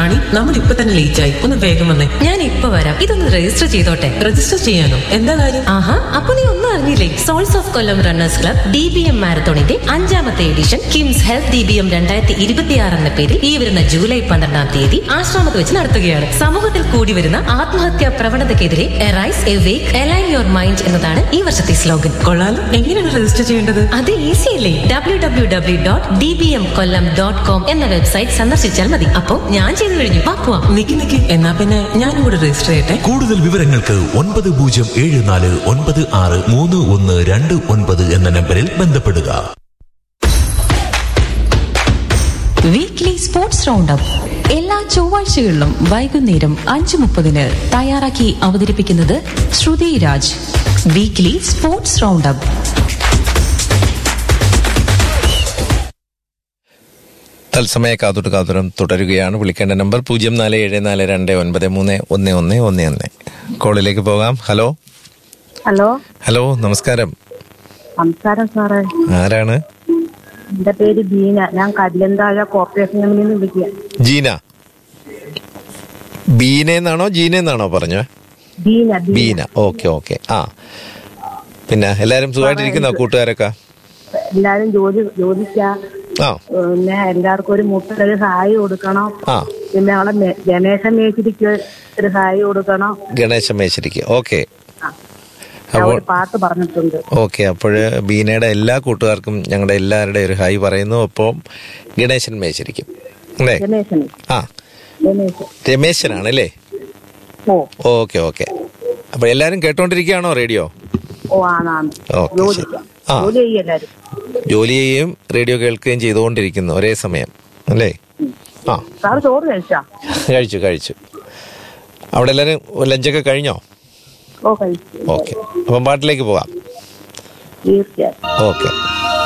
റാണി നമ്മൾ ഇപ്പൊ തന്നെ ലേറ്റ് ആയി ഒന്ന് വേഗം വന്നേ ഞാൻ ഇപ്പൊ വരാം ഇതൊന്ന് രജിസ്റ്റർ ചെയ്തോട്ടെ രജിസ്റ്റർ ചെയ്യാനോ എന്താ കാര്യം ആഹാ അപ്പൊ നീ ഒന്നും അറിഞ്ഞില്ലേ souls of Kollam runners club D B M മാരത്തോണിന്റെ അഞ്ചാമത്തെ edition KIMS health D B M രണ്ടായിരത്തി ഇരുപത്തിയാറ് എന്ന പേരിൽ ഈ വരുന്ന ജൂലൈ പന്ത്രണ്ടാം തീയതി ആശ്രമത്ത് വെച്ച് നടത്തുകയാണ് സമൂഹത്തിൽ കൂടി വരുന്ന ആത്മഹത്യാ പ്രവണതയ്ക്കെതിരെ arise awake align your mind എന്നതാണ് ഈ വർഷത്തെ സ്ലോഗൻ കൊള്ളാലോ എങ്ങനെയാണ് രജിസ്റ്റർ ചെയ്യേണ്ടത് അത് ഈസി അല്ലേ W W W dot D B M Kollam dot com എന്ന വെബ്സൈറ്റ് സന്ദർശിച്ചാൽ മതി അപ്പോ ഞാൻ ചെയ്തു കഴിഞ്ഞു വാ പോവാം നിക്ക് നിക്ക് എന്നാ പിന്നെ ഞാനും കൂടെ രജിസ്റ്റർ ചെയ്യട്ടെ കൂടുതൽ വിവരങ്ങൾക്ക് ഒൻപത് പൂജ്യം ഏഴ് നാല് ഒൻപത് ആറ് മൂന്ന് ഒന്ന് രണ്ട് ഒൻപത് എന്ന നമ്പറിൽ ബന്ധപ്പെടുക വീക്ക്ലി സ്പോർട്സ് റൗണ്ട് അപ്പ് എല്ലാ ചൊവ്വാഴ്ചകളിലും വൈകുന്നേരം അഞ്ച് മുപ്പതിന് തയ്യാറാക്കി അവതരിപ്പിക്കുന്നത് Shruthi Raj weekly sports round up തത്സമയ കാതോട്ട് കാതുരം തുടരുകയാണ് വിളിക്കേണ്ട നമ്പർ പൂജ്യം നാല് ഏഴ് നാല് രണ്ട് ഒൻപത് മൂന്ന് ഒന്ന് ഒന്ന് ഒന്ന് ഒന്ന് കോളിലേക്ക് പോകാം ഹലോ ഹലോ ഹലോ നമസ്കാരം നമസ്കാരം സാറേ ആരാണ് എന്റെ പേര് ബീന ഞാൻ കല്ലന്താഴ കോർപ്പറേഷൻ കമ്പനിയിൽ നിന്ന് വിളിക്കുക ജീന ബീനെന്നാണോ ജീനെന്നാണോ പറഞ്ഞോ ബീന ബീന ബീന ഓക്കെ ഓക്കെ ആ പിന്നെ എല്ലാരും സുഖമായിട്ടിരിക്കുന്നോ കൂട്ടുകാരൊക്കെ എല്ലാരും ജോലി ജോലിക്ക ആ പിന്നെ എല്ലാവർക്കും ഒരു മുട്ടൊരു സഹായം കൊടുക്കണം ആ പിന്നെ അവളെ മെ- ഗണേശ മേശിരിക്ക് ഒരു സഹായം കൊടുക്കണം ഗണേശ മേശരിക്ക് ഓക്കെ ഞാൻ അപ്പോൾ ഒരു പാട്ട് പറഞ്ഞിട്ടുണ്ട് ഓക്കെ അപ്പോൾ ബീനയുടെ എല്ലാ കൂട്ടുകാർക്കും ഞങ്ങളുടെ എല്ലാവരുടെയും ഒരു ഹൈ പറയുന്നു ഒപ്പം ഗണേശൻ മേശരിക്കും അല്ലേ ഗണേശന് ആ ഗണേശൻ രമേശനാണ് അല്ലേ ഓ ഓക്കെ ഓക്കെ അപ്പൊ എല്ലാരും കേട്ടോണ്ടിരിക്കുകയാണോ റേഡിയോ ഓ ആണാണ് ഓക്കെ, ജോലിക്ക ശരി. ആ. ജോലി ചെയ്യും എല്ലാരും ജോലി ചെയ്യുകയും റേഡിയോ കേൾക്കുകയും ചെയ്തുകൊണ്ടിരിക്കുന്നു ഒരേ സമയം അല്ലേ ആ സാറ് ചോറ് കഴിച്ചാ കഴിച്ചു കഴിച്ചു അവിടെ എല്ലാരും ലഞ്ചൊക്കെ കഴിഞ്ഞോ ഓ കഴിച്ചു ഓക്കെ അപ്പം പാട്ടിലേക്ക് പോകാം തീർച്ചയായും ഓക്കെ